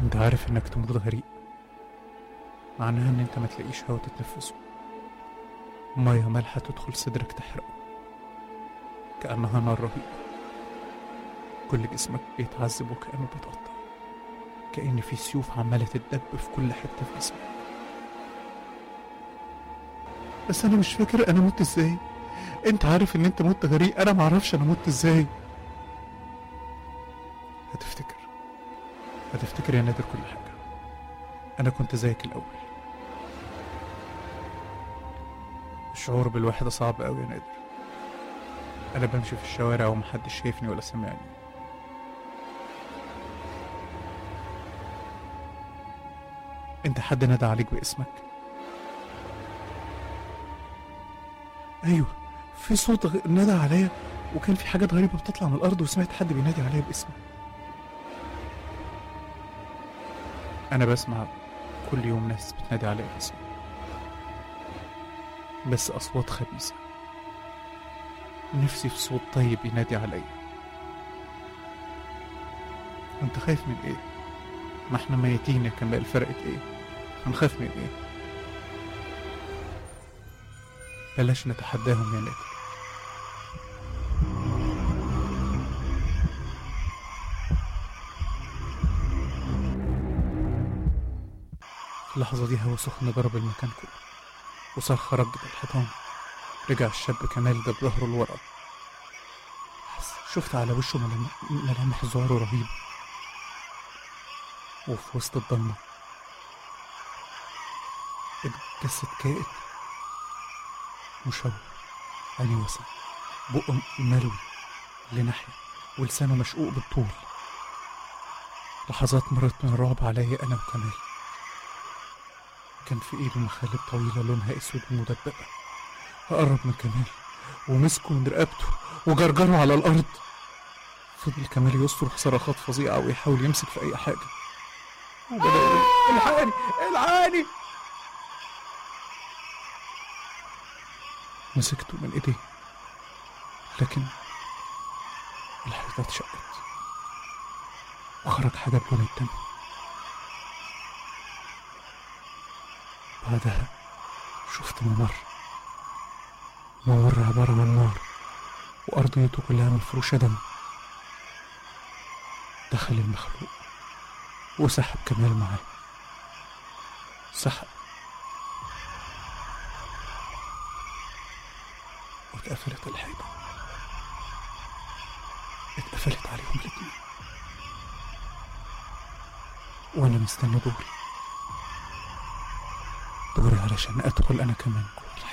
انت عارف انك تموت غريق معناها ان انت ما تلاقيش هوا تتنفسه مية مالحة تدخل صدرك تحرقه كأنها نار رهيبة كل جسمك بيتعذب وكأنه بيتقطع كأن في سيوف عمالة تدب في كل حتة في جسمك بس أنا مش فاكر أنا مت إزاي أنت عارف إن أنت مت غريق أنا معرفش أنا مت إزاي هتفتكر هتفتكر يا نادر كل حاجة أنا كنت زيك الأول الشعور بالوحدة صعب أوي يا نادر أنا بمشي في الشوارع ومحدش شايفني ولا سامعني أنت حد نادى عليك باسمك أيوه في صوت غ- نادى عليا وكان في حاجات غريبة بتطلع من الأرض وسمعت حد بينادي عليا باسمي أنا بسمع كل يوم ناس بتنادي عليا باسمي بس أصوات خبيثة نفسي في صوت طيب ينادي عليا أنت خايف من إيه؟ ما احنا ميتين يا كمال فرقت إيه؟ هنخاف من إيه؟ بلاش نتحداهم يا نادر في اللحظة دي هوا سخن ضرب المكان كله وصرخة رجت الحيطان رجع الشاب كمال ده بظهره لورا حس- شفت على وشه ملام- ملامح ذعر رهيبة وفي وسط الضلمة اتجسد كائن مشوه عيني واسعة بقه ملوي لناحية ولسانه مشقوق بالطول لحظات مرت من الرعب عليا أنا وكمال كان في إيده مخالب طويلة لونها أسود ومدببة قرب من كمال ومسكه من رقبته وجرجره على الأرض فضل كمال يصرخ صرخات فظيعة ويحاول يمسك في أي حاجة وبدأ يقول الحقني الحقني مسكته من ايديه لكن الحيطة اتشقت وخرج حاجة بلون الدم بعدها شفت ممر ممر عبارة عن نار وأرضيته كلها مفروشة دم دخل المخلوق وسحب كمال معاه سحب واتقفلت الحيطة اتقفلت عليهم الاتنين وانا مستني دوري دوري علشان ادخل انا كمان جوه الحيطة